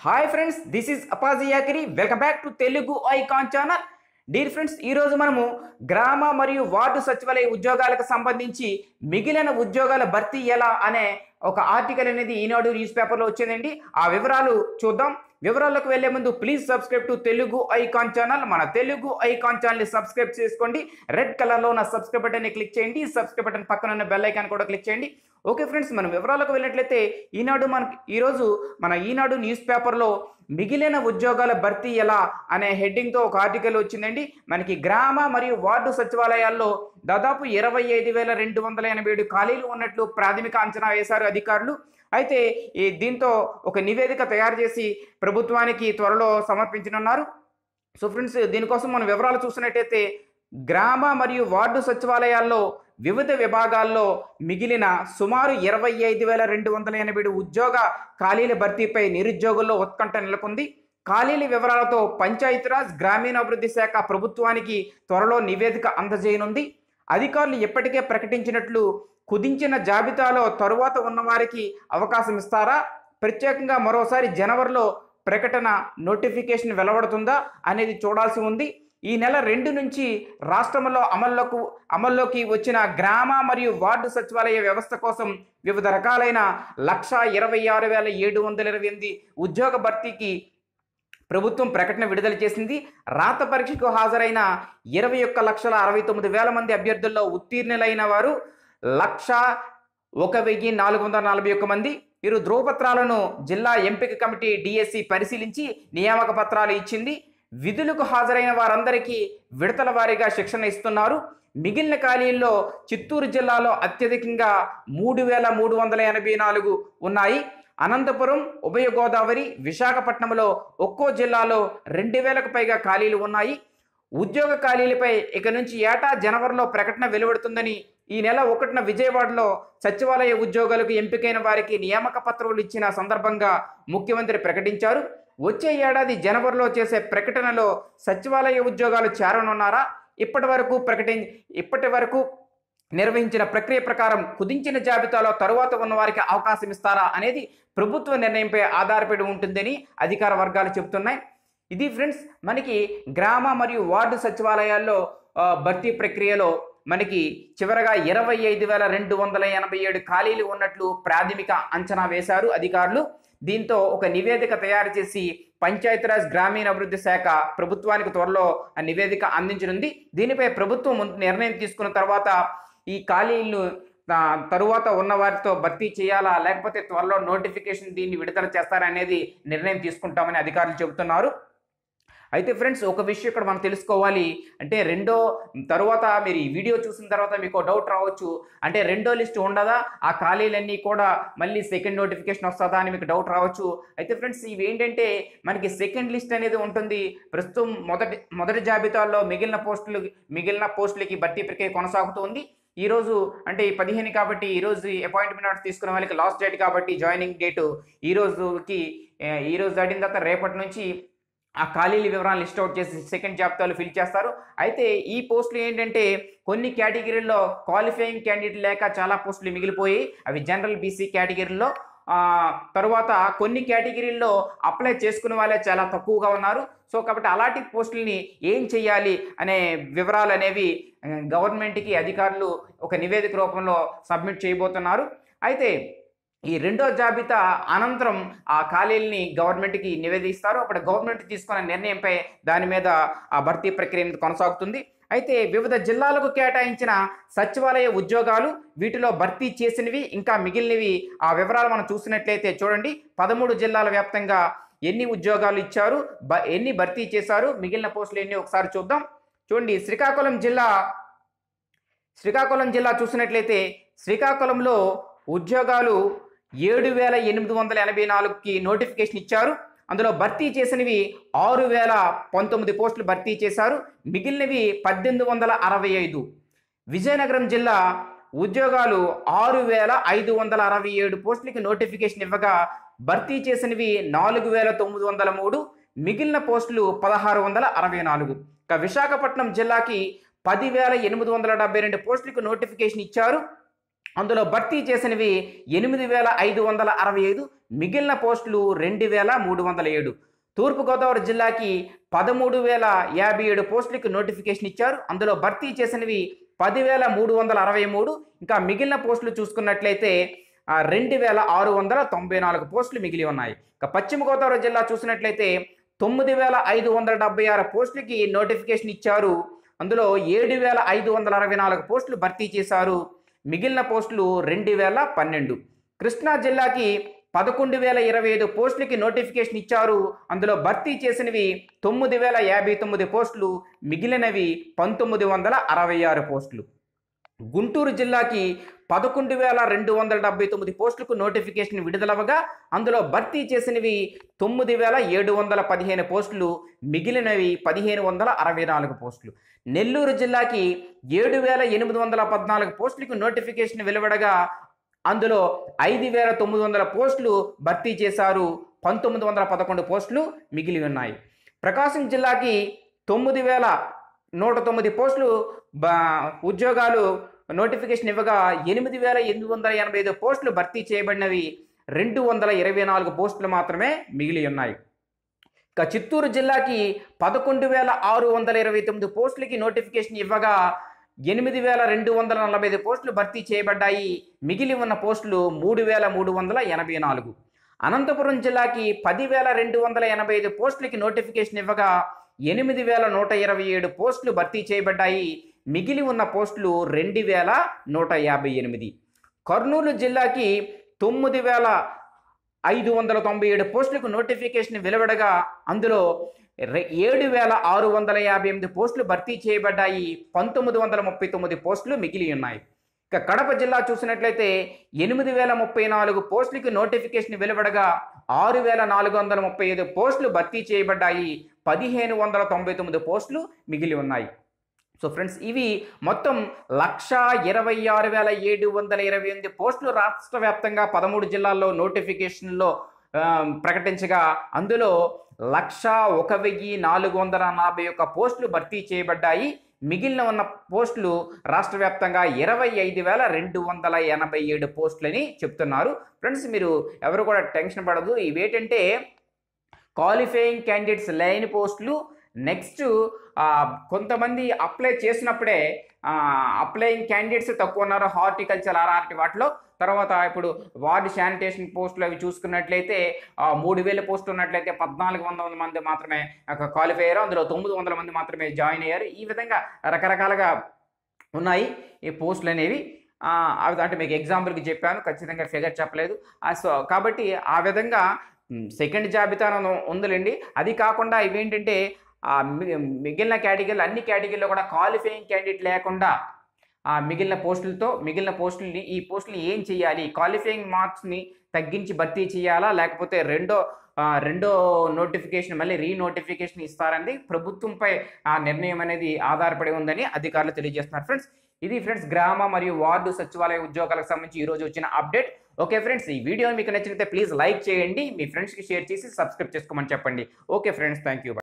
hi friends this is Apaji Yakiri welcome back to Telugu icon channel dear friends ఈరోజు మనము గ్రామ మరియు వార్డు సచివాలయ ఉద్యోగాలకు సంబంధించి మిగిలిన ఉద్యోగాల భర్తీ ఎలా అనే ఒక ఆర్టికల్ అనేది ఈనాడు న్యూస్ పేపర్లో వచ్చిందండి ఆ వివరాలు చూద్దాం వివరాలకు వెళ్లే ముందు please subscribe to Telugu icon channel మన తెలుగు ఐకాన్ ఛానల్ని సబ్స్క్రైబ్ చేసుకోండి రెడ్ కలర్లో ఉన్న సబ్స్క్రైబ్ బటన్ని క్లిక్ చేయండి సబ్స్క్రైబ్ బటన్ పక్కన ఉన్న బెల్ ఐకాన్ కూడా క్లిక్ చేయండి ఓకే ఫ్రెండ్స్ మనం వివరాలకు వెళ్ళినట్లయితే ఈనాడు మనకి ఈరోజు మన ఈనాడు న్యూస్ పేపర్లో మిగిలిన ఉద్యోగాల భర్తీ ఎలా అనే హెడ్డింగ్తో ఒక ఆర్టికల్ వచ్చిందండి మనకి గ్రామ మరియు వార్డు సచివాలయాల్లో దాదాపు ఇరవై ఐదు వేల రెండు వందల ఎనభై ఏడు ఖాళీలు ఉన్నట్లు ప్రాథమిక అంచనా వేశారు అధికారులు అయితే ఈ దీంతో ఒక నివేదిక తయారు చేసి ప్రభుత్వానికి త్వరలో సమర్పించనున్నారు సో ఫ్రెండ్స్ దీనికోసం మనం వివరాలు చూసినట్టయితే గ్రామ మరియు వార్డు సచివాలయాల్లో వివిధ విభాగాల్లో మిగిలిన సుమారు ఇరవై ఐదు వేల రెండు వందల ఎనభై ఏడు ఉద్యోగ ఖాళీల భర్తీపై నిరుద్యోగుల్లో ఉత్కంఠ నెలకొంది ఖాళీల వివరాలతో పంచాయతీరాజ్ గ్రామీణాభివృద్ధి శాఖ ప్రభుత్వానికి త్వరలో నివేదిక అందజేయనుంది అధికారులు ఇప్పటికే ప్రకటించినట్లు కుదించిన జాబితాలో తరువాత ఉన్నవారికి అవకాశం ఇస్తారా ప్రత్యేకంగా మరోసారి జనవరిలో ప్రకటన నోటిఫికేషన్ వెలువడుతుందా అనేది చూడాల్సి ఉంది ఈ నెల రెండు నుంచి రాష్ట్రంలో అమల్లోకి అమల్లోకి వచ్చిన గ్రామ మరియు వార్డు సచివాలయ వ్యవస్థ కోసం వివిధ రకాలైన లక్ష ఇరవై ఆరు వేల ఏడు వందల ఇరవై ఎనిమిది ఉద్యోగ భర్తీకి ప్రభుత్వం ప్రకటన విడుదల చేసింది రాత పరీక్షకు హాజరైన ఇరవై ఒక్క లక్షల అరవై తొమ్మిది వేల మంది అభ్యర్థుల్లో ఉత్తీర్ణులైన వారు లక్ష ఒక వెయ్యి నాలుగు వందల నలభై ఒక్క మంది వీరు ధ్రువపత్రాలను జిల్లా ఎంపిక కమిటీ డిఎస్సి పరిశీలించి నియామక పత్రాలు ఇచ్చింది విధులకు హాజరైన వారందరికీ విడతల వారీగా శిక్షణ ఇస్తున్నారు మిగిలిన ఖాళీల్లో చిత్తూరు జిల్లాలో అత్యధికంగా మూడు వేల మూడు వందల ఎనభై నాలుగు ఉన్నాయి అనంతపురం ఉభయ గోదావరి విశాఖపట్నంలో ఒక్కో జిల్లాలో రెండు వేలకు పైగా ఖాళీలు ఉన్నాయి ఉద్యోగ ఖాళీలపై ఇక నుంచి ఏటా జనవరిలో ప్రకటన వెలువడుతుందని ఈ నెల ఒకటిన విజయవాడలో సచివాలయ ఉద్యోగాలకు ఎంపికైన వారికి నియామక పత్రాలు ఇచ్చిన సందర్భంగా ముఖ్యమంత్రి ప్రకటించారు వచ్చే ఏడాది జనవరిలో చేసే ప్రకటనలో సచివాలయ ఉద్యోగాలు చేరనున్నారా ఇప్పటి వరకు ప్రకటి ఇప్పటి వరకు నిర్వహించిన ప్రక్రియ ప్రకారం కుదించిన జాబితాలో తరువాత ఉన్న వారికి అవకాశం ఇస్తారా అనేది ప్రభుత్వ నిర్ణయంపై ఆధారపడి ఉంటుందని అధికార వర్గాలు చెబుతున్నాయి ఇది ఫ్రెండ్స్ మనకి గ్రామ మరియు వార్డు సచివాలయాల్లో ఆ, భర్తీ ప్రక్రియలో మనకి చివరగా ఇరవై ఐదు వేల రెండు వందల ఎనభై ఏడు ఖాళీలు ఉన్నట్లు ప్రాథమిక అంచనా వేశారు అధికారులు దీంతో ఒక నివేదిక తయారు చేసి పంచాయతీరాజ్ గ్రామీణాభివృద్ధి శాఖ ప్రభుత్వానికి త్వరలో ఆ నివేదిక అందించనుంది దీనిపై ప్రభుత్వం ముందు నిర్ణయం తీసుకున్న తర్వాత ఈ ఖాళీలను ఆ, తరువాత ఉన్న వారితో భర్తీ చేయాలా లేకపోతే త్వరలో నోటిఫికేషన్ దీన్ని విడుదల చేస్తారా అనేది నిర్ణయం తీసుకుంటామని అధికారులు చెబుతున్నారు అయితే ఫ్రెండ్స్ ఒక విషయం ఇక్కడ మనం తెలుసుకోవాలి అంటే రెండో తర్వాత మీరు ఈ వీడియో చూసిన తర్వాత మీకు డౌట్ రావచ్చు అంటే రెండో లిస్ట్ ఉండదా ఆ ఖాళీలన్నీ కూడా మళ్ళీ సెకండ్ నోటిఫికేషన్ వస్తుందా అని మీకు డౌట్ రావచ్చు అయితే ఫ్రెండ్స్ ఇవి ఏంటంటే మనకి సెకండ్ లిస్ట్ అనేది ఉంటుంది ప్రస్తుతం మొదటి మొదటి జాబితాలో మిగిలిన పోస్టులు మిగిలిన పోస్టులకి భర్తీ ప్రక్రియ కొనసాగుతుంది ఈ రోజు అంటే ఈ పదిహేను కాబట్టి ఈ రోజు అపాయింట్మెంట్ తీసుకున్న వాళ్ళకి లాస్ట్ డేట్ కాబట్టి జాయినింగ్ డేటు ఈ రోజుకి ఆ, ఈ రోజు దాటిన తర్వాత రేపటి నుంచి ఆ ఖాళీల వివరాలు లిస్ట్ అవుట్ చేసి సెకండ్ జాబితాలో ఫిల్ చేస్తారు అయితే ఈ పోస్టులు ఏంటంటే కొన్ని కేటగిరీల్లో క్వాలిఫైయింగ్ క్యాండిడేట్ లేక చాలా పోస్టులు మిగిలిపోయి అవి జనరల్ బీసీ కేటగిరీలో ఆ, తరువాత కొన్ని కేటగిరీల్లో అప్లై చేసుకునే వాళ్ళే చాలా తక్కువగా ఉన్నారు సో కాబట్టి అలాంటి పోస్టుల్ని ఏం చేయాలి అనే వివరాలు అనేవి ఆ, గవర్నమెంట్కి అధికారులు ఒక నివేదిక రూపంలో సబ్మిట్ చేయబోతున్నారు అయితే ఈ రెండో జాబితా అనంతరం ఆ ఖాళీల్ని గవర్నమెంట్కి నివేదిస్తారు అప్పుడు గవర్నమెంట్ తీసుకున్న నిర్ణయంపై దాని మీద ఆ భర్తీ ప్రక్రియ అనేది కొనసాగుతుంది అయితే వివిధ జిల్లాలకు కేటాయించిన సచివాలయ ఉద్యోగాలు వీటిలో భర్తీ చేసినవి ఇంకా మిగిలినవి ఆ వివరాలు మనం చూసినట్లయితే చూడండి పదమూడు జిల్లాల వ్యాప్తంగా ఎన్ని ఉద్యోగాలు ఇచ్చారు బ ఎన్ని భర్తీ చేశారు మిగిలిన పోస్టులు ఎన్ని ఒకసారి చూద్దాం చూడండి శ్రీకాకుళం జిల్లా శ్రీకాకుళం జిల్లా చూసినట్లయితే శ్రీకాకుళంలో ఉద్యోగాలు ఏడు వేల ఎనిమిది వందల ఎనభై నాలుగుకి నోటిఫికేషన్ ఇచ్చారు అందులో భర్తీ చేసినవి ఆరు వేల పంతొమ్మిది పోస్టులు భర్తీ చేశారు మిగిలినవి పద్దెనిమిది వందల అరవై ఐదు విజయనగరం జిల్లా ఉద్యోగాలు ఆరు వేల ఐదు వందల అరవై ఏడు పోస్టులకి నోటిఫికేషన్ ఇవ్వగా భర్తీ చేసినవి నాలుగు వేల తొమ్మిది వందల మూడు మిగిలిన పోస్టులు పదహారు వందల అరవై నాలుగు ఇక విశాఖపట్నం జిల్లాకి పదివేల ఎనిమిది వందల డెబ్బై రెండు పోస్టులకు నోటిఫికేషన్ ఇచ్చారు అందులో భర్తీ చేసినవి ఎనిమిది వేల ఐదు వందల అరవై ఐదు మిగిలిన పోస్టులు రెండు వేల మూడు వందల ఏడు తూర్పుగోదావరి జిల్లాకి పదమూడు వేల యాభై ఏడు పోస్టులకి నోటిఫికేషన్ ఇచ్చారు అందులో భర్తీ చేసినవి పదివేల మూడు వందల అరవై మూడు ఇంకా మిగిలిన పోస్టులు చూసుకున్నట్లయితే ఆ, రెండు వేల ఆరు వందల తొంభై నాలుగు పోస్టులు మిగిలి ఉన్నాయి ఇక పశ్చిమ గోదావరి జిల్లా చూసినట్లయితే తొమ్మిది వేల ఐదు వందల డెబ్బై ఆరు పోస్టులకి నోటిఫికేషన్ ఇచ్చారు అందులో ఏడు వేల ఐదు వందల అరవై నాలుగు పోస్టులు భర్తీ చేశారు మిగిలిన పోస్టులు రెండు వేల పన్నెండు కృష్ణా జిల్లాకి పదకొండు వేల ఇరవై ఐదు పోస్టులకి నోటిఫికేషన్ ఇచ్చారు అందులో భర్తీ చేసినవి తొమ్మిది వేల యాభై తొమ్మిది పోస్టులు మిగిలినవి పంతొమ్మిది వందల అరవై ఆరు పోస్టులు గుంటూరు జిల్లాకి పదకొండు వేల రెండు వందల డెబ్బై తొమ్మిది పోస్టులకు నోటిఫికేషన్ విడుదలవగా అందులో భర్తీ చేసినవి తొమ్మిది వేల ఏడు వందల పదిహేను పోస్టులు మిగిలినవి పదిహేను వందల అరవై నాలుగు పోస్టులు నెల్లూరు జిల్లాకి ఏడు వేల ఎనిమిది వందల పద్నాలుగు పోస్టులకు నోటిఫికేషన్ వెలువడగా అందులో ఐదు వేల తొమ్మిది వందల పోస్టులు భర్తీ చేశారు పంతొమ్మిది వందల పదకొండు పోస్టులు మిగిలి ఉన్నాయి ప్రకాశం జిల్లాకి తొమ్మిది వేల నూట తొమ్మిది పోస్టులు బా ఉద్యోగాలు నోటిఫికేషన్ ఇవ్వగా ఎనిమిది వేల ఎనిమిది వందల ఎనభై ఐదు పోస్టులు భర్తీ చేయబడినవి రెండు వందల ఇరవై నాలుగు పోస్టులు మాత్రమే మిగిలి ఉన్నాయి ఇక చిత్తూరు జిల్లాకి పదకొండు వేల ఆరు వందల ఇరవై తొమ్మిది పోస్టులకి నోటిఫికేషన్ ఇవ్వగా ఎనిమిది వేల రెండు వందల నలభై ఐదు పోస్టులు భర్తీ చేయబడ్డాయి మిగిలి ఉన్న పోస్టులు మూడు వేల మూడు వందల ఎనభై నాలుగు అనంతపురం జిల్లాకి పదివేల రెండు వందల ఎనభై ఐదు పోస్టులకి నోటిఫికేషన్ ఇవ్వగా ఎనిమిది వేల నూట ఇరవై ఏడు పోస్టులు భర్తీ చేయబడ్డాయి మిగిలి ఉన్న పోస్టులు రెండు వేల నూట యాభై ఎనిమిది కర్నూలు జిల్లాకి తొమ్మిది వేల ఐదు వందల తొంభై ఏడు పోస్టులకు నోటిఫికేషన్ వెలువడగా అందులో రె- ఏడు వేల ఆరు వందల యాభై ఎనిమిది పోస్టులు భర్తీ చేయబడ్డాయి పంతొమ్మిది వందల ముప్పై తొమ్మిది పోస్టులు మిగిలి ఉన్నాయి ఇక కడప జిల్లా చూసినట్లయితే ఎనిమిది వేల ముప్పై నాలుగు పోస్టులకి నోటిఫికేషన్ వెలువడగా ఆరు వేల నాలుగు వందల ముప్పై ఐదు పోస్టులు భర్తీ చేయబడ్డాయి పదిహేను వందల తొంభై తొమ్మిది పోస్టులు మిగిలి ఉన్నాయి సో ఫ్రెండ్స్ ఇవి మొత్తం లక్ష ఇరవై ఆరు వేల ఏడు వందల ఇరవై ఎనిమిది పోస్టులు రాష్ట్ర వ్యాప్తంగా పదమూడు జిల్లాల్లో నోటిఫికేషన్లో ఆ, ప్రకటించగా అందులో లక్ష ఒక వెయ్యి నాలుగు వందల నలభై ఒక్క పోస్టులు భర్తీ చేయబడ్డాయి మిగిలిన ఉన్న పోస్టులు రాష్ట్ర వ్యాప్తంగా ఇరవై ఐదు వేల రెండు వందల ఎనభై ఏడు పోస్టులని చెప్తున్నారు ఫ్రెండ్స్ మీరు ఎవరు కూడా టెన్షన్ పడదు ఇవేంటంటే క్వాలిఫైయింగ్ క్యాండిడేట్స్ లేని పోస్టులు నెక్స్ట్ కొంతమంది అప్లై చేసినప్పుడే అప్లయింగ్ క్యాండిడేట్స్ తక్కువ ఉన్నారు హార్టికల్చర్ ఆర్ఆర్టీ వాటిలో తర్వాత ఇప్పుడు వార్డు శానిటేషన్ పోస్టులు అవి చూసుకున్నట్లయితే ఆ, మూడు వేల పోస్టులు ఉన్నట్లయితే పద్నాలుగు వందల మంది మాత్రమే క్వాలిఫై అయ్యారు అందులో తొమ్మిది వందల మంది మాత్రమే జాయిన్ అయ్యారు ఈ విధంగా రకరకాలుగా ఉన్నాయి ఈ పోస్టులు అనేవి ఆ, అవి అంటే మీకు ఎగ్జాంపుల్కి చెప్పాను ఖచ్చితంగా ఫిగర్ చెప్పలేదు ఆ, సో కాబట్టి ఆ విధంగా సెకండ్ జాబితా ఉందిలేండి అది కాకుండా ఇవేంటంటే ఆ మి- మిగిలిన కేటగిరీలు అన్ని కేటగిరీలో కూడా క్వాలిఫైయింగ్ క్యాండిడేట్ లేకుండా ఆ మిగిలిన పోస్టులతో మిగిలిన పోస్టుల్ని ఈ పోస్టులు ఏం చేయాలి క్వాలిఫైయింగ్ మార్క్స్ని తగ్గించి భర్తీ చేయాలా లేకపోతే రెండో ఆ, రెండో నోటిఫికేషన్ మళ్ళీ రీ నోటిఫికేషన్ ఇస్తారని ప్రభుత్వంపై ఆ నిర్ణయం అనేది ఆధారపడి ఉందని అధికారులు తెలియజేస్తున్నారు ఫ్రెండ్స్ ఇది ఫ్రెండ్స్ గ్రామ మరియు వార్డు సచివాలయ ఉద్యోగాలకు సంబంధించి ఈ రోజు వచ్చిన అప్డేట్ ఓకే ఫ్రెండ్స్ ఈ వీడియో మీకు నచ్చినట్లయితే ప్లీజ్ లైక్ చేయండి మీ ఫ్రెండ్స్కి షేర్ చేసి సబ్స్క్రైబ్ చేసుకోమని చెప్పండి ఓకే ఫ్రెండ్స్ థ్యాంక్ యూ